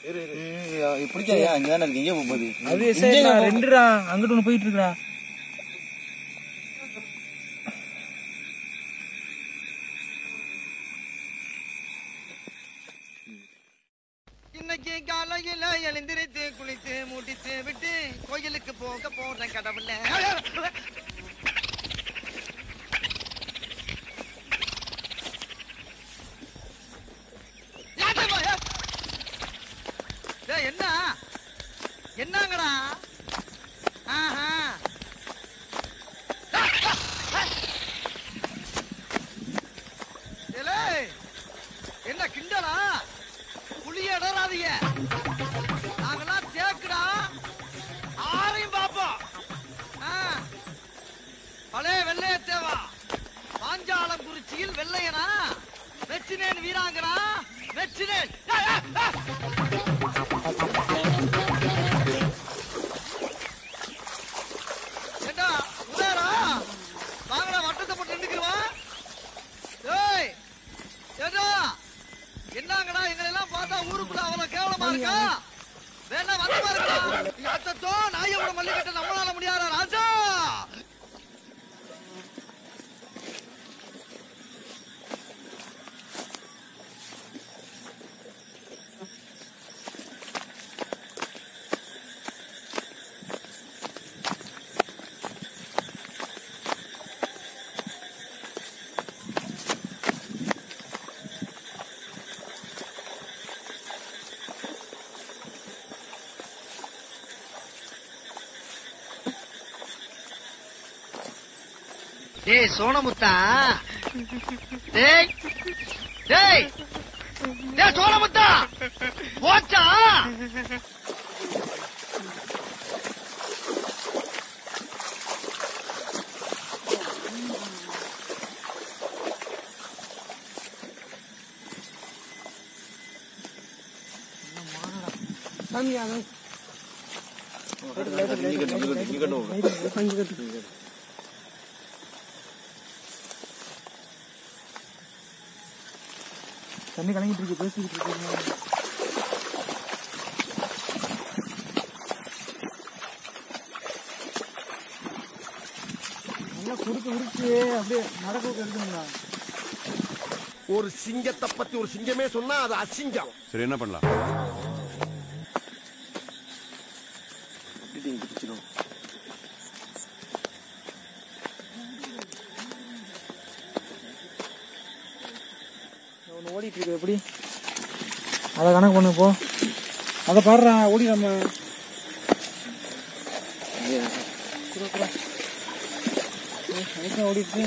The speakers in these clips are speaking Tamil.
பிடிக்காதயா அங்கதானே இருக்கு எங்க போகுது அது சரி ரெண்டுடா அங்கிட்டு ஒண்ணு போயிட்டு இருக்குடா இன்னைக்கு காலையில எழுந்திருத்து குளித்து முடித்து விட்டு கோயிலுக்கு போக போறேன் கடவுள என்ன என்னங்கடா ஆஹா ஏலே, என்ன கிண்டலா புளிய இடறாதீங்க நாங்கெல்லாம் தேக்குடா ஆரையும் பாப்போம் ஆ. பழைய வெள்ளைய தேவா பாஞ்சாலம் குறிச்சியில் வெள்ளையனா வெச்சினேன் வீராங்கனா வெச்சினேன் ஆ, ஆ, ஆ. ஏண்டா உதயரா வாங்கடா வட்டத்தை போட்டு நின்னுக்குருவான் ஏய் ஏண்டா என்னங்கடா எங்களை எல்லாம் பார்த்தா ஊருக்குள்ள அவ்வளவு கேவலமா இருக்கா வேணா வந்து பாருங்கடா அத்தத்தோ நாயோட மல்லிகட்டை நம்மளால முடியாத ராஜா டேய் சோனமுத்தா டேய் டேய் டேய் சோனமுத்தா போச்சா தண்ணி கலங்கிட்டு இருக்கு பேசிக்கிட்டு இருக்கு நல்லா குறுக்கு விரிச்சு அப்படியே நடக்க எடுக்கணுங்களா ஒரு சிங்கத்தை பத்தி ஒரு சிங்கமே சொன்னா அது அசிங்கம் சரி என்ன பண்ணலாம் ஒன்று ஓடிட்டு இருக்கு எப்படி அதை கணக்கு பண்ணு போ அதை பாடுறா ஓடி நம்ம குடு, குடு. ஏய், அதுதான் ஓடிட்டு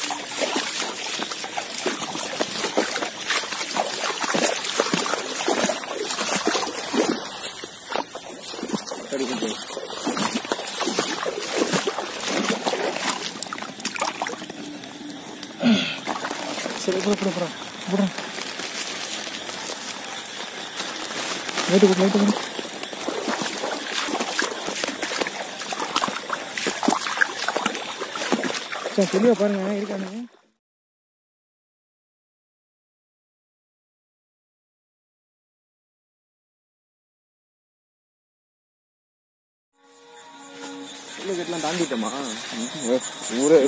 சரி புட புட புட புட லைட்டு கொடு லைட்டு கொடு சரி தெளிவா பாருங்க இருக்கானு கட்டலாம் தாண்டிட்டோமா ஊரே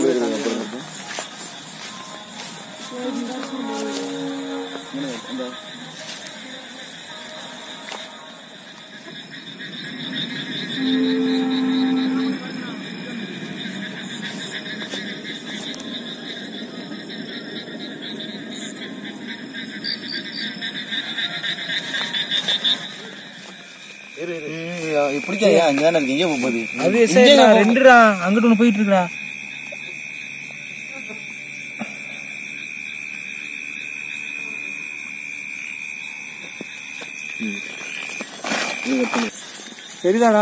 பிடிக்காதயா அங்கதானே இருக்கு எங்க போகுது அது சரி ரெண்டுடா அங்கிட்டு ஒன்று போயிட்டு இருக்குடா சரிதாடா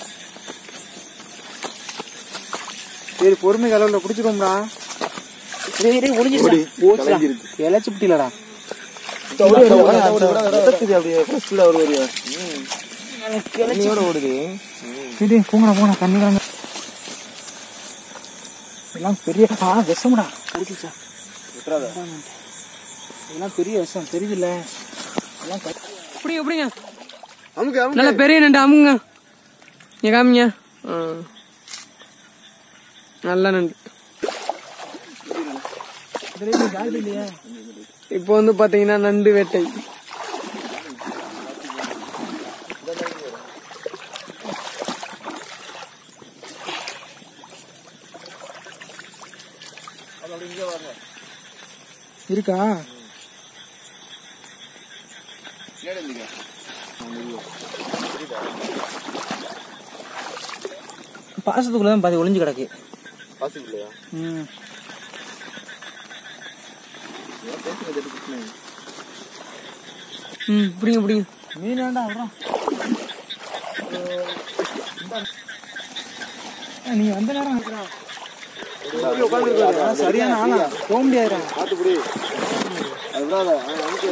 சரி பொறுமை கலவுல குடிச்சிருவோம்டா ஒளிஞ்சிருச்சு இழைச்சி விட்டிலடா ஓடுது சரி போங்கடா போங்கடா தண்ணி கலங்க எல்லாம் பெரிய ஆ விஷம்டா குடிச்சிச்சா இதெல்லாம் பெரிய விஷம் தெரியுதுல்ல எல்லாம் க- எப்படிங்க எப்படிங்க அமுக்கு அமுக்கு நல்ல பெரிய நண்டு அமுங்க இங்க காமிங்க ஆ. நல்ல நண்டு இப்போ வந்து பாத்தீங்கன்னா நண்டு வேட்டை இருக்கா பாசத்துக்குள்ள தான் பாதி ஒளிஞ்சு கிடக்கு பாசிக்குள்ளையா ம் ம் பிடிங்க பிடிங்க மீன் வேண்டா அப்புறம் நீங்க வந்த நேரம் உட்காந்துருக்காரு சரியான ஆளா போக முடியாது பார்த்து புடி அது விடாத ஆ, அமுக்கு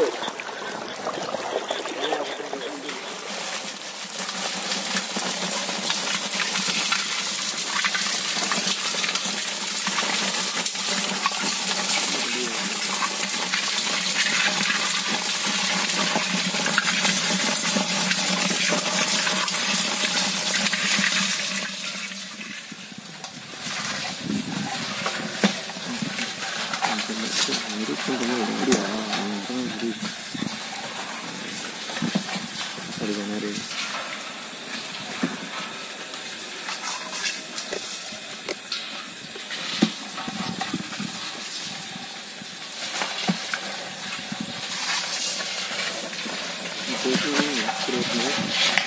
போயிட்டு